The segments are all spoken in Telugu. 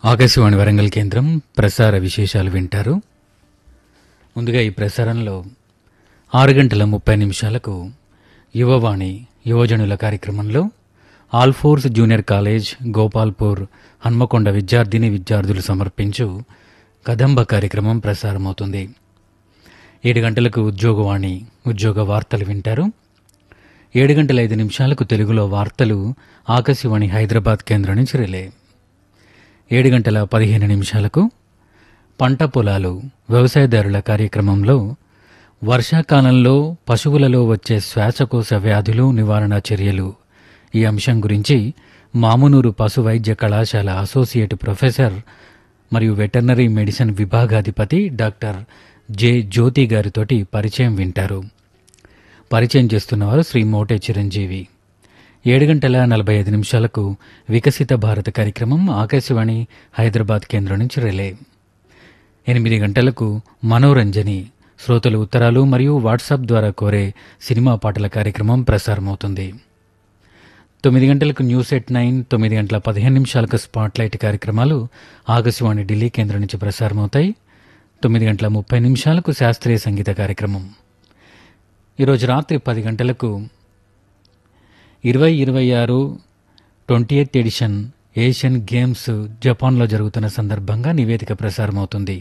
ఆకాశవాణి వరంగల్ కేంద్రం ప్రసార విశేషాలు వింటారు ముందుగా ఈ ప్రసారంలో ఆరు గంటల ముప్పై నిమిషాలకు యువవాణి యువజనుల కార్యక్రమంలో ఆల్ఫోర్స్ జూనియర్ కాలేజ్ గోపాల్పూర్ హన్మకొండ విద్యార్థిని విద్యార్థులు సమర్పించు కదంబ కార్యక్రమం ప్రసారమవుతుంది ఏడు గంటలకు ఉద్యోగవాణి ఉద్యోగ వార్తలు వింటారు ఏడు గంటల ఐదు నిమిషాలకు తెలుగులో వార్తలు ఆకాశవాణి హైదరాబాద్ కేంద్రం నుంచి రిలే ఏడు గంటల పదిహేను నిమిషాలకు పంట పొలాలు వ్యవసాయదారుల కార్యక్రమంలో వర్షాకాలంలో పశువులలో వచ్చే శ్వాసకోశ వ్యాధులు నివారణ చర్యలు ఈ అంశం గురించి మామునూరు పశు వైద్య కళాశాల అసోసియేట్ ప్రొఫెసర్ మరియు వెటర్నరీ మెడిసిన్ విభాగాధిపతి డాక్టర్ జె జ్యోతి గారితోటి పరిచయం వింటారు పరిచయం చేస్తున్నవారు శ్రీ మోటే చిరంజీవి ఏడు గంటల నలభై ఐదు నిమిషాలకు వికసిత భారత కార్యక్రమం ఆకాశవాణి హైదరాబాద్ కేంద్రం నుంచి రిలే ఎనిమిది గంటలకు మనోరంజని శ్రోతలు ఉత్తరాలు మరియు వాట్సాప్ ద్వారా కోరే సినిమా పాటల కార్యక్రమం ప్రసారమవుతుంది తొమ్మిది గంటలకు న్యూస్ ఎట్ నైన్ తొమ్మిది గంటల పదిహేను నిమిషాలకు స్పాట్లైట్ కార్యక్రమాలు ఆకాశవాణి ఢిల్లీ కేంద్రం నుంచి ప్రసారమవుతాయి తొమ్మిది గంటల ముప్పై నిమిషాలకు శాస్త్రీయ సంగీత కార్యక్రమం ఈరోజు రాత్రి పది గంటలకు ఇరవై ఇరవై ఆరు twenty eighth edition Asian games జపాన్లో జరుగుతున్న సందర్భంగా నివేదిక ప్రసారమవుతుంది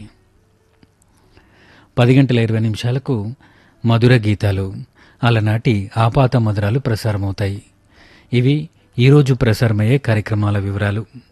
పది గంటల ఇరవై నిమిషాలకు మధుర గీతాలు అలనాటి ఆపాత మధురాలు ప్రసారమవుతాయి ఇవి ఈరోజు ప్రసారమయ్యే కార్యక్రమాల వివరాలు